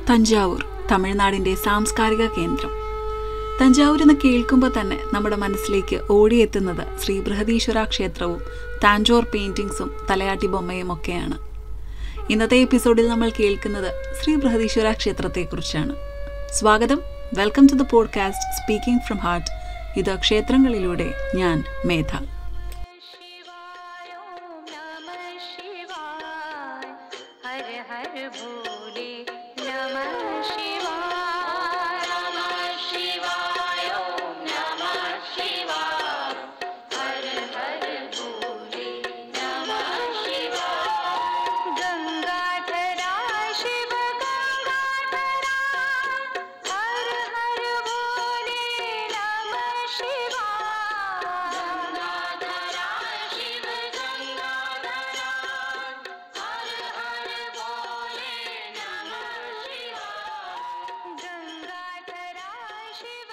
തഞ്ചാവൂർ തമിഴ്നാടിൻ്റെ സാംസ്കാരിക കേന്ദ്രം തഞ്ചാവൂർ എന്ന് കേൾക്കുമ്പോൾ തന്നെ നമ്മുടെ മനസ്സിലേക്ക് ഓടിയെത്തുന്നത് ശ്രീ ബൃഹദീശ്വര ക്ഷേത്രവും താഞ്ചോർ പെയിൻറ്റിങ്സും തലയാട്ടി ബൊമ്മയും ഒക്കെയാണ് ഇന്നത്തെ എപ്പിസോഡിൽ നമ്മൾ കേൾക്കുന്നത് ശ്രീ ബൃഹദീശ്വര ക്ഷേത്രത്തെക്കുറിച്ചാണ് സ്വാഗതം welcome to the podcast speaking from heart ഇത് ക്ഷേത്രങ്ങളിലൂടെ ഞാൻ മേധ शिवाय ॐ नमः शिवाय हर हर भोले नमः शिवाय नमः शिवाय ॐ नमः शिवाय हर हर भोले नमः शिवाय गंगाधरा शिव गंगाधरा हर हर भोले नमः शिवाय गंगाधरा शिव गंगाधरा हर हर भोले नमः शिवाय गंगाधरा शिव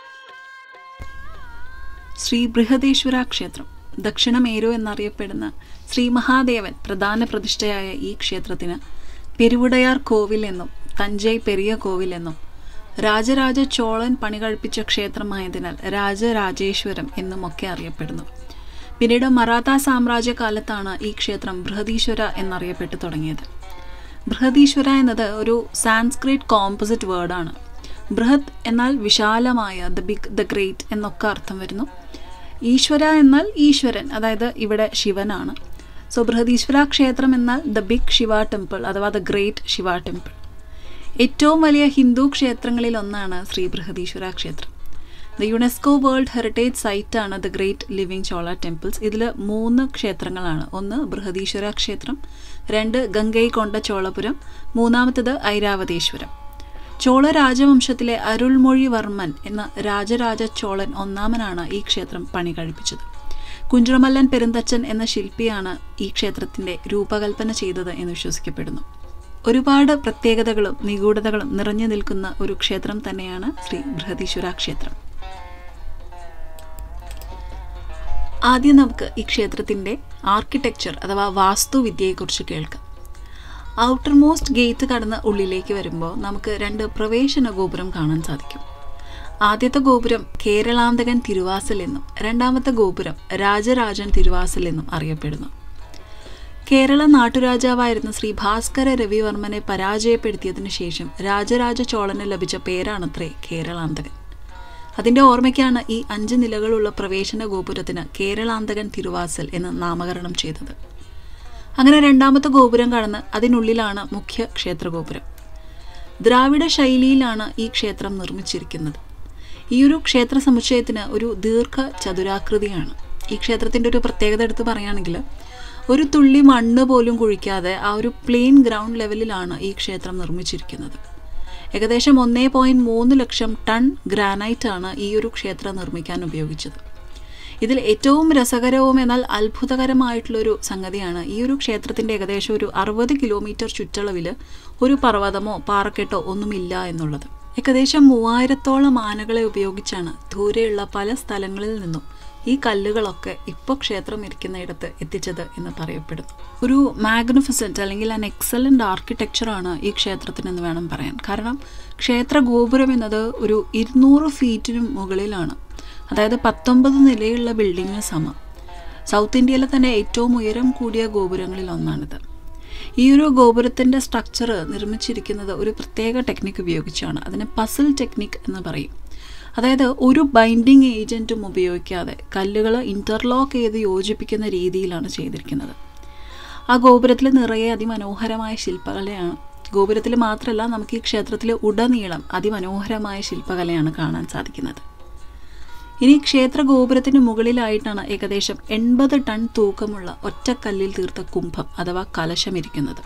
ശ്രീ ബൃഹദേശ്വര ക്ഷേത്രം ദക്ഷിണമേരു എന്നറിയപ്പെടുന്ന ശ്രീ മഹാദേവൻ പ്രധാന പ്രതിഷ്ഠയായ ഈ ക്ഷേത്രത്തിന് പെരുവുടയാർ കോവിൽ എന്നും തഞ്ചൈ പെരിയ കോവിൽ എന്നും രാജരാജ ചോളൻ പണികഴിപ്പിച്ച ക്ഷേത്രമായതിനാൽ രാജരാജേശ്വരം എന്നുമൊക്കെ അറിയപ്പെടുന്നു പിന്നീട് മറാത്ത സാമ്രാജ്യ കാലത്താണ് ഈ ക്ഷേത്രം ബൃഹദീശ്വര എന്നറിയപ്പെട്ടു തുടങ്ങിയത് ബൃഹദീശ്വര എന്നത് ഒരു സാൻസ്ക്രിറ്റ് കോമ്പോസിറ്റ് വേർഡാണ് ബൃഹത് എന്നാൽ വിശാലമായ ദ ബിഗ് ദ ഗ്രേറ്റ് എന്നൊക്കെ അർത്ഥം വരുന്നു ഈശ്വര എന്നാൽ ഈശ്വരൻ അതായത് ഇവിടെ ശിവനാണ് സോ ബൃഹദീശ്വര ക്ഷേത്രം എന്നാൽ ദ ബിഗ് ശിവ ടെമ്പിൾ അഥവാ ദ ഗ്രേറ്റ് ശിവ ടെമ്പിൾ ഏറ്റവും വലിയ ഹിന്ദു ക്ഷേത്രങ്ങളിൽ ഒന്നാണ് ശ്രീ ബൃഹദീശ്വര ക്ഷേത്രം ദ യുനെസ്കോ വേൾഡ് ഹെറിറ്റേജ് സൈറ്റാണ് the great living Chola temples ഇതിൽ മൂന്ന് ക്ഷേത്രങ്ങളാണ് ഒന്ന് ബൃഹദീശ്വര ക്ഷേത്രം രണ്ട് ഗംഗൈകൊണ്ട ചോളപുരം മൂന്നാമത്തേത് ഐരാവതേശ്വരം ചോള രാജവംശത്തിലെ അരുൾമൊഴിവർമ്മൻ എന്ന രാജരാജ ചോളൻ ഒന്നാമനാണ് ഈ ക്ഷേത്രം പണി കഴിപ്പിച്ചത് കുഞ്ചുറമല്ലൻ പെരുന്തച്ചൻ എന്ന ശില്പിയാണ് ഈ ക്ഷേത്രത്തിന്റെ രൂപകൽപ്പന ചെയ്തത് എന്ന് വിശ്വസിക്കപ്പെടുന്നു ഒരുപാട് പ്രത്യേകതകളും നിഗൂഢതകളും നിറഞ്ഞു നിൽക്കുന്ന ഒരു ക്ഷേത്രം തന്നെയാണ് ശ്രീ ബൃഹദീശ്വര ക്ഷേത്രം ആദ്യം നമുക്ക് ഈ ക്ഷേത്രത്തിന്റെ ആർക്കിടെക്ചർ അഥവാ വാസ്തുവിദ്യയെക്കുറിച്ച് കേൾക്കാം ഔട്ടർ മോസ്റ്റ് ഗേറ്റ് കടന്ന് ഉള്ളിലേക്ക് വരുമ്പോൾ നമുക്ക് രണ്ട് പ്രവേശന ഗോപുരം കാണാൻ സാധിക്കും ആദ്യത്തെ ഗോപുരം കേരളാന്തകൻ തിരുവാസൽ എന്നും രണ്ടാമത്തെ ഗോപുരം രാജരാജൻ തിരുവാസൽ എന്നും അറിയപ്പെടുന്നു കേരള നാട്ടുരാജാവായിരുന്ന ശ്രീ ഭാസ്കര രവിവർമ്മനെ പരാജയപ്പെടുത്തിയതിനു ശേഷം രാജരാജ ചോളന് ലഭിച്ച പേരാണത്രേ കേരളാന്തകൻ അതിന്റെ ഓർമ്മയ്ക്കാണ് ഈ അഞ്ച് നിലകളുള്ള പ്രവേശന ഗോപുരത്തിന് കേരളാന്തകൻ തിരുവാസൽ എന്ന് നാമകരണം ചെയ്തത് അങ്ങനെ രണ്ടാമത്തെ ഗോപുരം കടന്ന് അതിനുള്ളിലാണ് മുഖ്യ ക്ഷേത്രഗോപുരം ദ്രാവിഡ ശൈലിയിലാണ് ഈ ക്ഷേത്രം നിർമ്മിച്ചിരിക്കുന്നത് ഈ ഒരു ക്ഷേത്ര സമുച്ചയത്തിന് ഒരു ദീർഘ ചതുരാകൃതിയാണ് ഈ ക്ഷേത്രത്തിൻ്റെ ഒരു പ്രത്യേകത എടുത്ത് പറയുകയാണെങ്കിൽ ഒരു തുള്ളി മണ്ണ് പോലും കുഴിക്കാതെ ആ ഒരു പ്ലെയിൻ ഗ്രൗണ്ട് ലെവലിലാണ് ഈ ക്ഷേത്രം നിർമ്മിച്ചിരിക്കുന്നത് ഏകദേശം ഒന്നേ പോയിൻറ്റ് മൂന്ന് ലക്ഷം ടൺ ഗ്രാനൈറ്റ് ആണ് ഈ ഒരു ക്ഷേത്രം നിർമ്മിക്കാൻ ഉപയോഗിച്ചത് ഇതിൽ ഏറ്റവും രസകരവും എന്നാൽ അത്ഭുതകരമായിട്ടുള്ളൊരു സംഗതിയാണ് ഈ ഒരു ക്ഷേത്രത്തിൻ്റെ ഏകദേശം ഒരു അറുപത് കിലോമീറ്റർ ചുറ്റളവിൽ ഒരു പർവ്വതമോ പാറക്കെട്ടോ ഒന്നുമില്ല എന്നുള്ളത് ഏകദേശം മൂവായിരത്തോളം ആനകളെ ഉപയോഗിച്ചാണ് ദൂരെയുള്ള പല സ്ഥലങ്ങളിൽ നിന്നും ഈ കല്ലുകളൊക്കെ ഇപ്പോൾ ക്ഷേത്രം ഇരിക്കുന്നയിടത്ത് എത്തിച്ചത് എന്ന് പറയപ്പെടുന്നു ഒരു മാഗ്നിഫിസൻറ്റ് അല്ലെങ്കിൽ ആൻ എക്സലൻ്റ് ആർക്കിടെക്ചറാണ് ഈ ക്ഷേത്രത്തിനെന്ന് വേണം പറയാൻ കാരണം ക്ഷേത്ര ഗോപുരം എന്നത് ഒരു ഇരുന്നൂറ് ഫീറ്റിനും മുകളിലാണ് അതായത് പത്തൊമ്പത് നിലയുള്ള ബിൽഡിങ്ങിന് സമം സൗത്ത് ഇന്ത്യയിലെ തന്നെ ഏറ്റവും ഉയരം കൂടിയ ഗോപുരങ്ങളിൽ ഒന്നാണിത് ഈ ഒരു ഗോപുരത്തിൻ്റെ സ്ട്രക്ചർ നിർമ്മിച്ചിരിക്കുന്നത് ഒരു പ്രത്യേക ടെക്നിക്ക് ഉപയോഗിച്ചാണ് അതിനെ പസിൽ ടെക്നിക് എന്ന് പറയും അതായത് ഒരു ബൈൻഡിങ് ഏജൻറ്റും ഉപയോഗിക്കാതെ കല്ലുകൾ ഇൻ്റർലോക്ക് ചെയ്ത് യോജിപ്പിക്കുന്ന രീതിയിലാണ് ചെയ്തിരിക്കുന്നത് ആ ഗോപുരത്തിൽ നിറയെ അതിമനോഹരമായ ശില്പകലയാണ് ഗോപുരത്തിൽ മാത്രമല്ല നമുക്ക് ഈ ക്ഷേത്രത്തിൽ ഉടനീളം അതിമനോഹരമായ ശില്പകലയാണ് കാണാൻ സാധിക്കുന്നത് ഇനി ക്ഷേത്ര ഗോപുരത്തിന് മുകളിലായിട്ടാണ് ഏകദേശം എൺപത് ടൺ തൂക്കമുള്ള ഒറ്റക്കല്ലിൽ തീർത്ത കുംഭം അഥവാ കലശം ഇരിക്കുന്നത്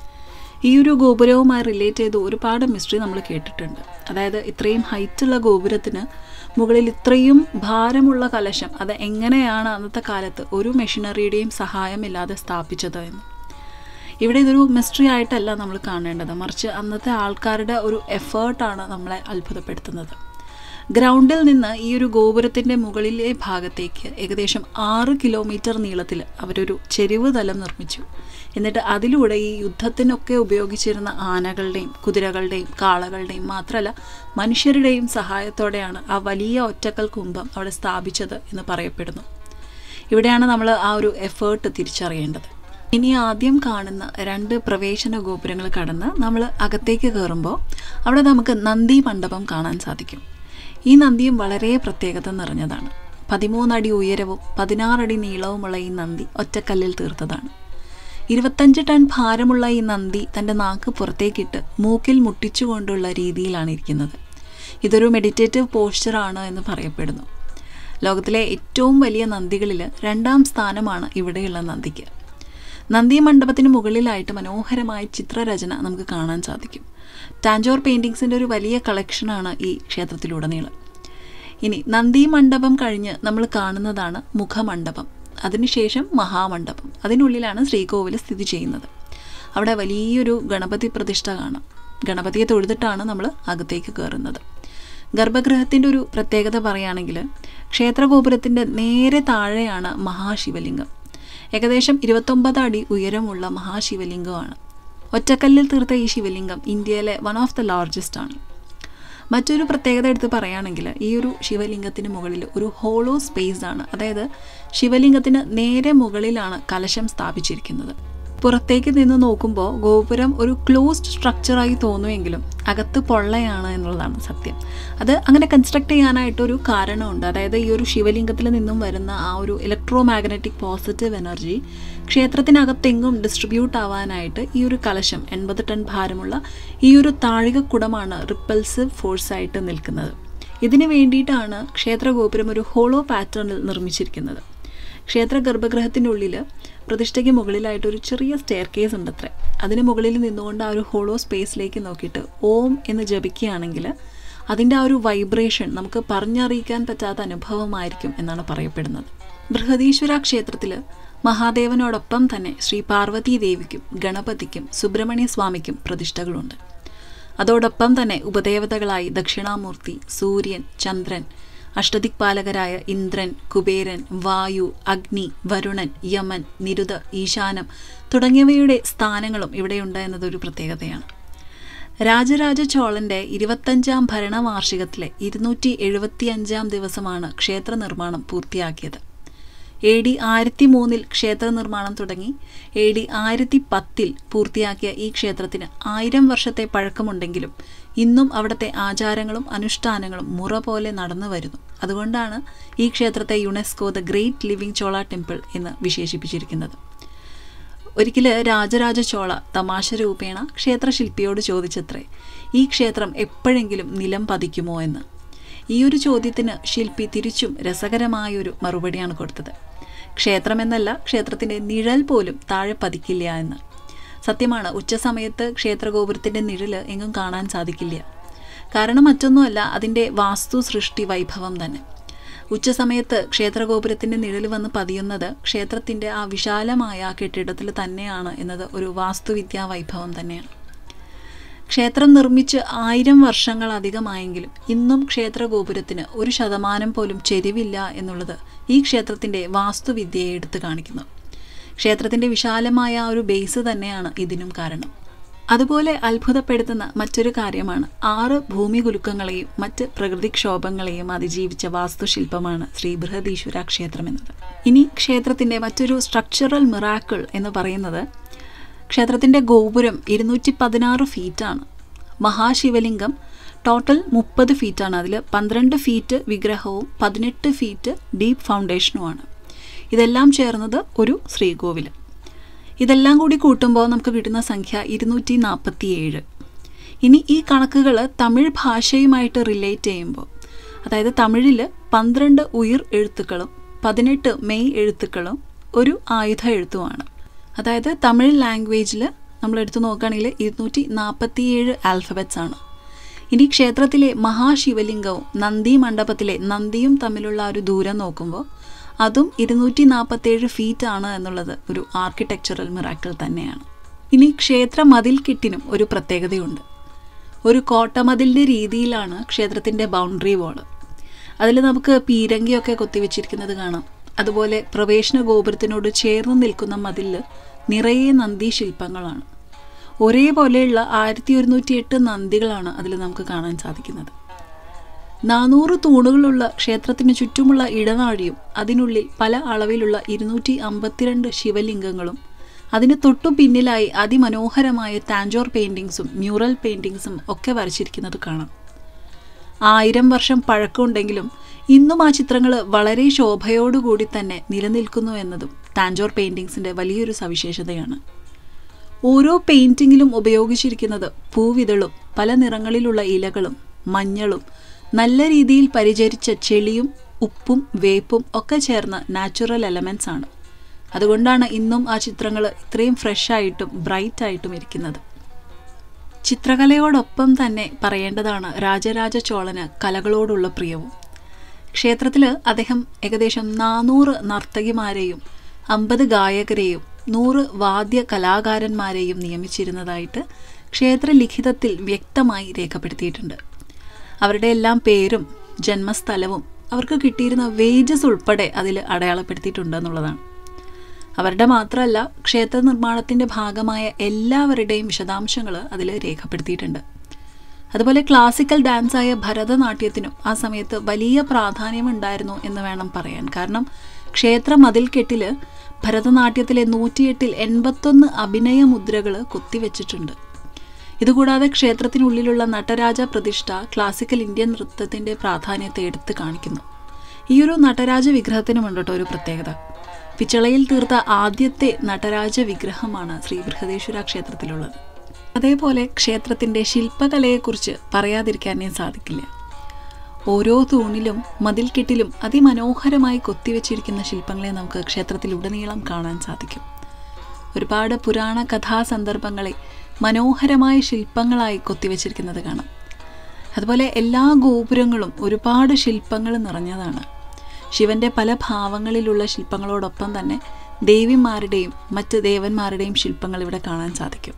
ഈ ഒരു ഗോപുരവുമായി റിലേറ്റ് ചെയ്ത് ഒരുപാട് മിസ്റ്ററി നമ്മൾ കേട്ടിട്ടുണ്ട് അതായത് ഇത്രയും ഹൈറ്റുള്ള ഗോപുരത്തിന് മുകളിൽ ഇത്രയും ഭാരമുള്ള കലശം അത് എങ്ങനെയാണ് അന്നത്തെ കാലത്ത് ഒരു മെഷീനറിയുടെയും സഹായമില്ലാതെ സ്ഥാപിച്ചത് എന്ന് ഇവിടെ ഇതൊരു മിസ്റ്ററി ആയിട്ടല്ല നമ്മൾ കാണേണ്ടത് മറിച്ച് അന്നത്തെ ആൾക്കാരുടെ ഒരു എഫേർട്ടാണ് നമ്മളെ അത്ഭുതപ്പെടുത്തുന്നത് ഗ്രൗണ്ടിൽ നിന്ന് ഈ ഒരു ഗോപുരത്തിൻ്റെ മുകളിലെ ഭാഗത്തേക്ക് ഏകദേശം ആറ് കിലോമീറ്റർ നീളത്തിൽ അവരൊരു ചെരിവ് തലം നിർമ്മിച്ചു എന്നിട്ട് അതിലൂടെ ഈ യുദ്ധത്തിനൊക്കെ ഉപയോഗിച്ചിരുന്ന ആനകളുടെയും കുതിരകളുടെയും കാളകളുടെയും മാത്രമല്ല മനുഷ്യരുടെയും സഹായത്തോടെയാണ് ആ വലിയ ഒറ്റക്കൽ കുംഭം അവിടെ സ്ഥാപിച്ചത് എന്ന് പറയപ്പെടുന്നു ഇവിടെയാണ് നമ്മൾ ആ ഒരു എഫേർട്ട് തിരിച്ചറിയേണ്ടത് ഇനി ആദ്യം കാണുന്ന രണ്ട് പ്രവേശന ഗോപുരങ്ങൾ കടന്ന് നമ്മൾ അകത്തേക്ക് കയറുമ്പോൾ അവിടെ നമുക്ക് നന്ദി മണ്ഡപം കാണാൻ സാധിക്കും ഈ നന്ദിയും വളരെ പ്രത്യേകത നിറഞ്ഞതാണ് പതിമൂന്നടി ഉയരവും പതിനാറടി നീളവുമുള്ള ഈ നന്ദി ഒറ്റക്കല്ലിൽ തീർത്തതാണ് ഇരുപത്തഞ്ച് ടൺ ഭാരമുള്ള ഈ നന്ദി തൻ്റെ നാക്ക് പുറത്തേക്കിട്ട് മൂക്കിൽ മുട്ടിച്ചുകൊണ്ടുള്ള രീതിയിലാണ് ഇരിക്കുന്നത് ഇതൊരു മെഡിറ്റേറ്റീവ് പോസ്ചറാണ് എന്ന് പറയപ്പെടുന്നു ലോകത്തിലെ ഏറ്റവും വലിയ നന്ദികളിൽ രണ്ടാം സ്ഥാനമാണ് ഇവിടെയുള്ള നന്ദിക്ക് നന്ദി മണ്ഡപത്തിന് മുകളിലായിട്ട് മനോഹരമായ ചിത്രരചന നമുക്ക് കാണാൻ സാധിക്കും ടാഞ്ചോർ പെയിൻറ്റിങ്സിൻ്റെ ഒരു വലിയ കളക്ഷനാണ് ഈ ക്ഷേത്രത്തിലുടനീളം ഇനി നന്ദി മണ്ഡപം കഴിഞ്ഞ് നമ്മൾ കാണുന്നതാണ് മുഖമണ്ഡപം അതിനുശേഷം മഹാമണ്ഡപം അതിനുള്ളിലാണ് ശ്രീകോവിൽ സ്ഥിതി ചെയ്യുന്നത് അവിടെ വലിയൊരു ഗണപതി പ്രതിഷ്ഠ കാണാം ഗണപതിയെ തൊഴുതിട്ടാണ് നമ്മൾ അകത്തേക്ക് കയറുന്നത് ഗർഭഗൃഹത്തിൻ്റെ ഒരു പ്രത്യേകത പറയുകയാണെങ്കിൽ ക്ഷേത്രഗോപുരത്തിൻ്റെ നേരെ താഴെയാണ് മഹാശിവലിംഗം ഏകദേശം ഇരുപത്തൊമ്പത് അടി ഉയരമുള്ള മഹാശിവലിംഗമാണ് ഒറ്റക്കല്ലിൽ തീർത്ത ഈ ശിവലിംഗം ഇന്ത്യയിലെ വൺ ഓഫ് ദ ലാർജസ്റ്റ് ആണ് മറ്റൊരു പ്രത്യേകത എടുത്ത് പറയുകയാണെങ്കിൽ ഈ ഒരു ശിവലിംഗത്തിന് മുകളിൽ ഒരു ഹോളോ സ്പേസ് ആണ് അതായത് ശിവലിംഗത്തിന് നേരെ മുകളിലാണ് കലശം സ്ഥാപിച്ചിരിക്കുന്നത് പുറത്തേക്ക് നിന്ന് നോക്കുമ്പോൾ ഗോപുരം ഒരു ക്ലോസ്ഡ് സ്ട്രക്ചറായി തോന്നുമെങ്കിലും അകത്ത് പൊള്ളയാണ് എന്നുള്ളതാണ് സത്യം അത് അങ്ങനെ കൺസ്ട്രക്ട് ചെയ്യാനായിട്ടൊരു കാരണമുണ്ട് അതായത് ഈ ഒരു ശിവലിംഗത്തിൽ നിന്നും വരുന്ന ആ ഒരു ഇലക്ട്രോ മാഗ്നറ്റിക് പോസിറ്റീവ് എനർജി ക്ഷേത്രത്തിനകത്തെങ്ങും ഡിസ്ട്രിബ്യൂട്ട് ആവാനായിട്ട് ഈ ഒരു കലശം എൺപത് ടൺ ഭാരമുള്ള ഈ ഒരു താഴികക്കുടമാണ് റിപ്പൽസീവ് ഫോഴ്സായിട്ട് നിൽക്കുന്നത് ഇതിന് വേണ്ടിയിട്ടാണ് ക്ഷേത്രഗോപുരം ഒരു ഹോളോ പാറ്റേണിൽ നിർമ്മിച്ചിരിക്കുന്നത് ക്ഷേത്ര ഗർഭഗൃഹത്തിനുള്ളിൽ പ്രതിഷ്ഠയ്ക്ക് മുകളിലായിട്ട് ഒരു ചെറിയ സ്റ്റെയർ കേസ് ഉണ്ട് അത്രേ അതിന് മുകളിൽ നിന്നുകൊണ്ട് ആ ഒരു ഹോളോ സ്പേസിലേക്ക് നോക്കിയിട്ട് ഓം എന്ന് ജപിക്കുകയാണെങ്കിൽ അതിൻ്റെ ആ ഒരു വൈബ്രേഷൻ നമുക്ക് പറഞ്ഞറിയിക്കാൻ പറ്റാത്ത അനുഭവമായിരിക്കും എന്നാണ് പറയപ്പെടുന്നത് ബൃഹദീശ്വര ക്ഷേത്രത്തിൽ മഹാദേവനോടൊപ്പം തന്നെ ശ്രീ പാർവതീ ദേവിക്കും ഗണപതിക്കും സുബ്രഹ്മണ്യ സ്വാമിക്കും പ്രതിഷ്ഠകളുണ്ട് അതോടൊപ്പം തന്നെ ഉപദേവതകളായി ദക്ഷിണാമൂർത്തി സൂര്യൻ ചന്ദ്രൻ അഷ്ടദിക്പാലകരായ ഇന്ദ്രൻ കുബേരൻ വായു അഗ്നി വരുണൻ യമൻ നിരുത ഈശാനം തുടങ്ങിയവയുടെ സ്ഥാനങ്ങളും ഇവിടെയുണ്ട് എന്നതൊരു പ്രത്യേകതയാണ് രാജരാജ ചോളന്റെ ഇരുപത്തഞ്ചാം ഭരണവാർഷികത്തിലെ ഇരുന്നൂറ്റി എഴുപത്തിയഞ്ചാം ദിവസമാണ് ക്ഷേത്ര നിർമ്മാണം പൂർത്തിയാക്കിയത് എ ഡി ആയിരത്തി മൂന്നിൽ ക്ഷേത്ര നിർമ്മാണം തുടങ്ങി എ ഡി ആയിരത്തി പത്തിൽ പൂർത്തിയാക്കിയ ഈ ക്ഷേത്രത്തിന് ആയിരം വർഷത്തെ പഴക്കമുണ്ടെങ്കിലും ഇന്നും അവിടുത്തെ ആചാരങ്ങളും അനുഷ്ഠാനങ്ങളും മുറ പോലെ നടന്നു വരുന്നു അതുകൊണ്ടാണ് ഈ ക്ഷേത്രത്തെ UNESCO the great living Chola temple എന്ന് വിശേഷിപ്പിച്ചിരിക്കുന്നത് ഒരിക്കൽ രാജരാജ ചോള തമാശ രൂപേണ ക്ഷേത്രശില്പിയോട് ചോദിച്ചത്രേ ഈ ക്ഷേത്രം എപ്പോഴെങ്കിലും നിലം പതിക്കുമോ എന്ന് ഈ ഒരു ചോദ്യത്തിന് ശില്പി തിരിച്ചും രസകരമായൊരു മറുപടിയാണ് കൊടുത്തത് ക്ഷേത്രമെന്നല്ല ക്ഷേത്രത്തിൻ്റെ നിഴൽ പോലും താഴെ പതിക്കില്ല എന്ന് സത്യമാണ് ഉച്ചസമയത്ത് ക്ഷേത്രഗോപുരത്തിൻ്റെ നിഴൽ എങ്ങും കാണാൻ സാധിക്കില്ല കാരണം മറ്റൊന്നുമല്ല അതിൻ്റെ വാസ്തു സൃഷ്ടി വൈഭവം തന്നെ ഉച്ചസമയത്ത് ക്ഷേത്രഗോപുരത്തിൻ്റെ നിഴൽ വന്ന് പതിയുന്നത് ക്ഷേത്രത്തിൻ്റെ ആ വിശാലമായ ആ കെട്ടിടത്തിൽ തന്നെയാണ് എന്നത് ഒരു വാസ്തുവിദ്യാ വൈഭവം തന്നെയാണ് ക്ഷേത്രം നിർമ്മിച്ച് ആയിരം വർഷങ്ങളധികമായെങ്കിലും ഇന്നും ക്ഷേത്രഗോപുരത്തിന് ഒരു ശതമാനം പോലും ചെരിവില്ല എന്നുള്ളത് ഈ ക്ഷേത്രത്തിൻ്റെ വാസ്തുവിദ്യയെ എടുത്തു കാണിക്കുന്നു ക്ഷേത്രത്തിൻ്റെ വിശാലമായ ആ ഒരു ബേസ് തന്നെയാണ് ഇതിനും കാരണം അതുപോലെ അത്ഭുതപ്പെടുത്തുന്ന മറ്റൊരു കാര്യമാണ് ആറ് ഭൂമികുലുക്കങ്ങളെയും മറ്റ് പ്രകൃതിക്ഷോഭങ്ങളെയും അതിജീവിച്ച വാസ്തുശില്പമാണ് ശ്രീ ബൃഹദീശ്വര ക്ഷേത്രം എന്നത് ഇനി ക്ഷേത്രത്തിൻ്റെ മറ്റൊരു സ്ട്രക്ചറൽ മിറാക്കിൾ എന്ന് പറയുന്നത് ക്ഷേത്രത്തിൻ്റെ ഗോപുരം ഇരുന്നൂറ്റി പതിനാറ് ഫീറ്റാണ് മഹാശിവലിംഗം ടോട്ടൽ മുപ്പത് ഫീറ്റാണ് അതിൽ പന്ത്രണ്ട് ഫീറ്റ് വിഗ്രഹവും പതിനെട്ട് ഫീറ്റ് ഡീപ്പ് ഫൗണ്ടേഷനുമാണ് ഇതെല്ലാം ചേർന്നത് ഒരു ശ്രീകോവിൽ ഇതെല്ലാം കൂടി കൂട്ടുമ്പോൾ നമുക്ക് കിട്ടുന്ന സംഖ്യ ഇരുന്നൂറ്റി നാൽപ്പത്തി ഏഴ് ഇനി ഈ കണക്കുകൾ തമിഴ് ഭാഷയുമായിട്ട് റിലേറ്റ് ചെയ്യുമ്പോൾ അതായത് തമിഴിൽ പന്ത്രണ്ട് ഉയിർ എഴുത്തുക്കളും പതിനെട്ട് മെയ് എഴുത്തുക്കളും ഒരു ആയുധ എഴുത്തുമാണ് അതായത് തമിഴ് ലാംഗ്വേജിൽ നമ്മൾ എടുത്തു നോക്കുകയാണെങ്കിൽ ഇരുന്നൂറ്റി നാൽപ്പത്തിയേഴ് ആൽഫബറ്റ്സ് ആണ് ഇനി ക്ഷേത്രത്തിലെ മഹാശിവലിംഗവും നന്ദി മണ്ഡപത്തിലെ നന്ദിയും തമ്മിലുള്ള ഒരു ദൂരം നോക്കുമ്പോൾ അതും ഇരുന്നൂറ്റി നാൽപ്പത്തേഴ് ഫീറ്റ് ആണ് എന്നുള്ളത് ഒരു ആർക്കിടെക്ചറൽ മിറാക്കിൾ തന്നെയാണ് ഇനി ക്ഷേത്ര മതിൽക്കെട്ടിനും ഒരു പ്രത്യേകതയുണ്ട് ഒരു കോട്ടമതിലിൻ്റെ രീതിയിലാണ് ക്ഷേത്രത്തിൻ്റെ ബൗണ്ടറി വാള് അതിൽ നമുക്ക് പീരങ്കിയൊക്കെ കൊത്തിവെച്ചിരിക്കുന്നത് കാണാം അതുപോലെ പ്രവേശന ഗോപുരത്തിനോട് ചേർന്ന് നിൽക്കുന്ന മതിലിൽ നിറയെ നന്ദി ശില്പങ്ങളാണ് ഒരേപോലെയുള്ള ആയിരത്തി ഒരുന്നൂറ്റി എട്ട് നന്ദികളാണ് അതിൽ നമുക്ക് കാണാൻ സാധിക്കുന്നത് നാനൂറ് തൂണുകളുള്ള ക്ഷേത്രത്തിന് ചുറ്റുമുള്ള ഇടനാഴിയും അതിനുള്ളിൽ പല അളവിലുള്ള ഇരുന്നൂറ്റി അമ്പത്തിരണ്ട് ശിവലിംഗങ്ങളും അതിന് തൊട്ടു പിന്നിലായി അതിമനോഹരമായ താഞ്ചോർ പെയിൻറ്റിങ്സും മ്യൂറൽ പെയിൻറ്റിങ്സും ഒക്കെ വരച്ചിരിക്കുന്നത് കാണാം ആയിരം വർഷം പഴക്കമുണ്ടെങ്കിലും ഇന്നും ആ ചിത്രങ്ങൾ വളരെ ശോഭയോടുകൂടി തന്നെ നിലനിൽക്കുന്നു എന്നതും താഞ്ചോർ പെയിൻറ്റിങ്സിൻ്റെ വലിയൊരു സവിശേഷതയാണ് ഓരോ പെയിൻറ്റിങ്ങിലും ഉപയോഗിച്ചിരിക്കുന്നത് പൂവിതളും പല നിറങ്ങളിലുള്ള ഇലകളും മഞ്ഞളും നല്ല രീതിയിൽ പരിചരിച്ച ചെളിയും ഉപ്പും വേപ്പും ഒക്കെ ചേർന്ന നാച്ചുറൽ എലമെൻസ് ആണ് അതുകൊണ്ടാണ് ഇന്നും ആ ചിത്രങ്ങൾ ഇത്രയും ഫ്രഷ് ആയിട്ടും ബ്രൈറ്റ് ആയിട്ടും ഇരിക്കുന്നത് ചിത്രകലയോടൊപ്പം തന്നെ പറയേണ്ടതാണ് രാജരാജ ചോളന് കലകളോടുള്ള പ്രിയവും ക്ഷേത്രത്തിൽ അദ്ദേഹം ഏകദേശം നാനൂറ് നർത്തകിമാരെയും അമ്പത് ഗായകരെയും നൂറ് വാദ്യ കലാകാരന്മാരെയും നിയമിച്ചിരുന്നതായിട്ട് ക്ഷേത്രലിഖിതത്തിൽ വ്യക്തമായി രേഖപ്പെടുത്തിയിട്ടുണ്ട് അവരുടെ എല്ലാം പേരും ജന്മസ്ഥലവും അവർക്ക് കിട്ടിയിരുന്ന വേജസ് ഉൾപ്പെടെ അതിൽ അടയാളപ്പെടുത്തിയിട്ടുണ്ട് എന്നുള്ളതാണ് അവരുടെ മാത്രമല്ല ക്ഷേത്ര നിർമ്മാണത്തിൻ്റെ ഭാഗമായ എല്ലാവരുടെയും വിശദാംശങ്ങൾ അതിൽ രേഖപ്പെടുത്തിയിട്ടുണ്ട് അതുപോലെ ക്ലാസിക്കൽ ഡാൻസായ ഭരതനാട്യത്തിനും ആ സമയത്ത് വലിയ പ്രാധാന്യമുണ്ടായിരുന്നു എന്ന് വേണം പറയാൻ കാരണം ക്ഷേത്ര മതിൽക്കെട്ടിൽ ഭരതനാട്യത്തിലെ നൂറ്റിയെട്ടിൽ എൺപത്തൊന്ന് അഭിനയ മുദ്രകൾ കൊത്തിവെച്ചിട്ടുണ്ട് ഇതുകൂടാതെ ക്ഷേത്രത്തിനുള്ളിലുള്ള നടരാജ പ്രതിഷ്ഠ ക്ലാസിക്കൽ ഇന്ത്യൻ നൃത്തത്തിൻ്റെ പ്രാധാന്യത്തെ എടുത്തു കാണിക്കുന്നു ഈ ഒരു നടരാജ വിഗ്രഹത്തിനുമുണ്ട് കേട്ടോ ഒരു പ്രത്യേകത പിച്ചളയിൽ തീർത്ത ആദ്യത്തെ നടരാജ വിഗ്രഹമാണ് ശ്രീ ബൃഹദേശ്വര ക്ഷേത്രത്തിലുള്ളത് അതേപോലെ ക്ഷേത്രത്തിൻ്റെ ശില്പകലയെക്കുറിച്ച് പറയാതിരിക്കാനേ സാധിക്കില്ല ഓരോ തൂണിലും മതിൽക്കെട്ടിലും അതിമനോഹരമായി കൊത്തിവെച്ചിരിക്കുന്ന ശില്പങ്ങളെ നമുക്ക് ക്ഷേത്രത്തിലുടനീളം കാണാൻ സാധിക്കും ഒരുപാട് പുരാണ കഥാസന്ദർഭങ്ങളെ മനോഹരമായ ശില്പങ്ങളായി കൊത്തിവെച്ചിരിക്കുന്നത് കാണാം അതുപോലെ എല്ലാ ഗോപുരങ്ങളും ഒരുപാട് ശില്പങ്ങൾ നിറഞ്ഞതാണ് ശിവന്റെ പല ഭാവങ്ങളിലുള്ള ശില്പങ്ങളോടൊപ്പം തന്നെ ദേവിമാരുടെയും മറ്റ് ദേവന്മാരുടെയും ശില്പങ്ങൾ ഇവിടെ കാണാൻ സാധിക്കും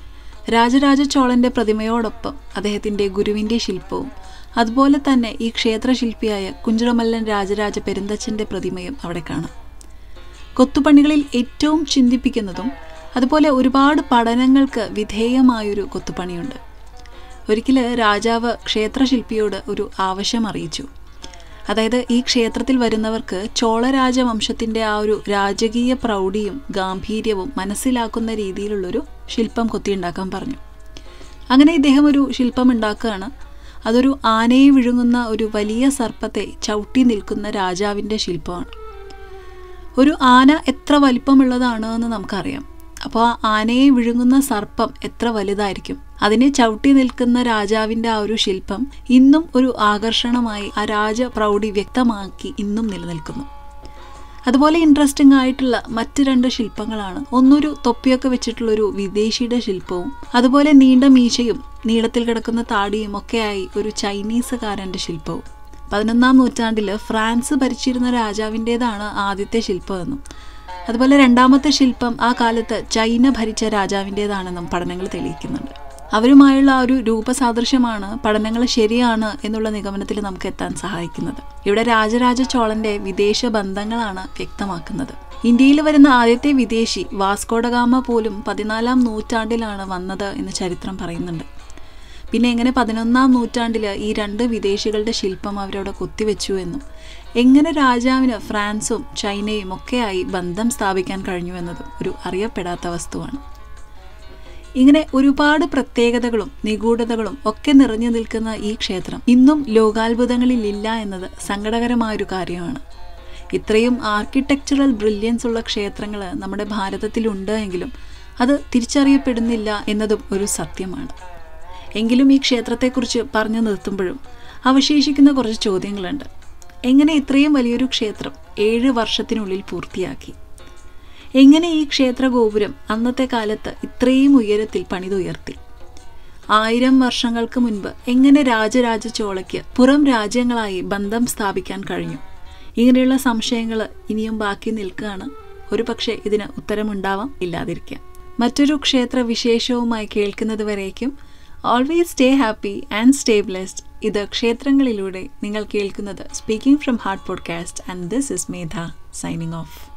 രാജരാജ ചോളന്റെ പ്രതിമയോടൊപ്പം അദ്ദേഹത്തിൻ്റെ ഗുരുവിൻ്റെ ശില്പവും അതുപോലെ തന്നെ ഈ ക്ഷേത്രശില്പിയായ കുഞ്ചിറമല്ലൻ രാജരാജ പെരുന്തച്ഛൻ്റെ പ്രതിമയും അവിടെ കാണാം കൊത്തുപണികളിൽ ഏറ്റവും ചിന്തിപ്പിക്കുന്നതും അതുപോലെ ഒരുപാട് പഠനങ്ങൾക്ക് വിധേയമായൊരു കൊത്തുപണിയുണ്ട് ഒരിക്കൽ രാജാവ് ക്ഷേത്രശില്പിയോട് ഒരു ആവശ്യം അറിയിച്ചു അതായത് ഈ ക്ഷേത്രത്തിൽ വരുന്നവർക്ക് ചോളരാജവംശത്തിൻ്റെ ആ ഒരു രാജകീയ പ്രൗഢിയും ഗാംഭീര്യവും മനസ്സിലാക്കുന്ന രീതിയിലുള്ളൊരു ശില്പം കൊത്തിയുണ്ടാക്കാൻ പറഞ്ഞു അങ്ങനെ ഇദ്ദേഹം ഒരു ശില്പം ഉണ്ടാക്കുകയാണ് അതൊരു ആനയെ വിഴുങ്ങുന്ന ഒരു വലിയ സർപ്പത്തെ ചവിട്ടി നിൽക്കുന്ന രാജാവിൻ്റെ ശില്പമാണ് ഒരു ആന എത്ര വലിപ്പമുള്ളതാണ് എന്ന് നമുക്കറിയാം അപ്പോൾ ആ ആനയെ വിഴുങ്ങുന്ന സർപ്പം എത്ര വലുതായിരിക്കും അതിനെ ചവിട്ടി നിൽക്കുന്ന രാജാവിൻ്റെ ആ ഒരു ശില്പം ഇന്നും ഒരു ആകർഷണമായി ആ രാജപ്രൗഢി വ്യക്തമാക്കി ഇന്നും നിലനിൽക്കുന്നു അതുപോലെ ഇൻട്രസ്റ്റിംഗ് ആയിട്ടുള്ള മറ്റ് രണ്ട് ശില്പങ്ങളാണ് ഒന്നൊരു തൊപ്പിയൊക്കെ വെച്ചിട്ടുള്ളൊരു വിദേശിയുടെ ശില്പവും അതുപോലെ നീണ്ട മീശയും നീളത്തിൽ കിടക്കുന്ന താടിയും ഒക്കെയായി ഒരു ചൈനീസുകാരൻ്റെ ശില്പവും പതിനൊന്നാം നൂറ്റാണ്ടിൽ ഫ്രാൻസ് ഭരിച്ചിരുന്ന രാജാവിൻ്റേതാണ് ആദ്യത്തെ ശില്പമെന്നും അതുപോലെ രണ്ടാമത്തെ ശില്പം ആ കാലത്ത് ചൈന ഭരിച്ച രാജാവിൻ്റേതാണെന്നും പഠനങ്ങൾ തെളിയിക്കുന്നുണ്ട് അവരുമായുള്ള ആ ഒരു രൂപസാദൃശ്യമാണ് പഠനങ്ങൾ ശരിയാണ് എന്നുള്ള നിഗമനത്തിൽ നമുക്ക് എത്താൻ സഹായിക്കുന്നത് ഇവിടെ രാജരാജ ചോളന്റെ വിദേശ ബന്ധങ്ങളാണ് വ്യക്തമാക്കുന്നത് ഇന്ത്യയിൽ വരുന്ന ആദ്യത്തെ വിദേശി വാസ്കോഡഗാമ പോലും പതിനാലാം നൂറ്റാണ്ടിലാണ് വന്നത് എന്ന് ചരിത്രം പറയുന്നുണ്ട് പിന്നെ എങ്ങനെ പതിനൊന്നാം നൂറ്റാണ്ടിൽ ഈ രണ്ട് വിദേശികളുടെ ശില്പം അവരവിടെ കൊത്തിവെച്ചു എന്നും എങ്ങനെ രാജാവിന് ഫ്രാൻസും ചൈനയും ഒക്കെയായി ബന്ധം സ്ഥാപിക്കാൻ കഴിഞ്ഞു എന്നതും ഒരു അറിയപ്പെടാത്ത വസ്തുവാണ് ഇങ്ങനെ ഒരുപാട് പ്രത്യേകതകളും നിഗൂഢതകളും ഒക്കെ നിറഞ്ഞു നിൽക്കുന്ന ഈ ക്ഷേത്രം ഇന്നും ലോകാത്ഭുതങ്ങളിൽ ഇല്ല എന്നത് സങ്കടകരമായൊരു കാര്യമാണ് ഇത്രയും ആർക്കിടെക്ചറൽ ബ്രില്യൻസ് ഉള്ള ക്ഷേത്രങ്ങൾ നമ്മുടെ ഭാരതത്തിലുണ്ട് എങ്കിലും അത് തിരിച്ചറിയപ്പെടുന്നില്ല എന്നതും ഒരു സത്യമാണ് എങ്കിലും ഈ ക്ഷേത്രത്തെക്കുറിച്ച് പറഞ്ഞു നിർത്തുമ്പോഴും അവശേഷിക്കുന്ന കുറച്ച് ചോദ്യങ്ങളുണ്ട് എങ്ങനെ ഇത്രയും വലിയൊരു ക്ഷേത്രം ഏഴ് വർഷത്തിനുള്ളിൽ പൂർത്തിയാക്കി എങ്ങനെ ഈ ക്ഷേത്ര ഗോപുരം അന്നത്തെ കാലത്ത് ഇത്രയും ഉയരത്തിൽ പണിതുയർത്തി ആയിരം വർഷങ്ങൾക്ക് മുൻപ് എങ്ങനെ രാജരാജ ചോളയ്ക്ക് പുറം രാജ്യങ്ങളായി ബന്ധം സ്ഥാപിക്കാൻ കഴിഞ്ഞു ഇങ്ങനെയുള്ള സംശയങ്ങൾ ഇനിയും ബാക്കി നിൽക്കുകയാണ് ഒരു പക്ഷേ ഇതിന് ഉത്തരമുണ്ടാവാം ഇല്ലാതിരിക്കാം മറ്റൊരു ക്ഷേത്ര വിശേഷവുമായി കേൾക്കുന്നത് വരേക്കും always stay happy and stay blessed ഇത് ക്ഷേത്രങ്ങളിലൂടെ നിങ്ങൾ കേൾക്കുന്നത് speaking from heart podcast and this is Medha signing of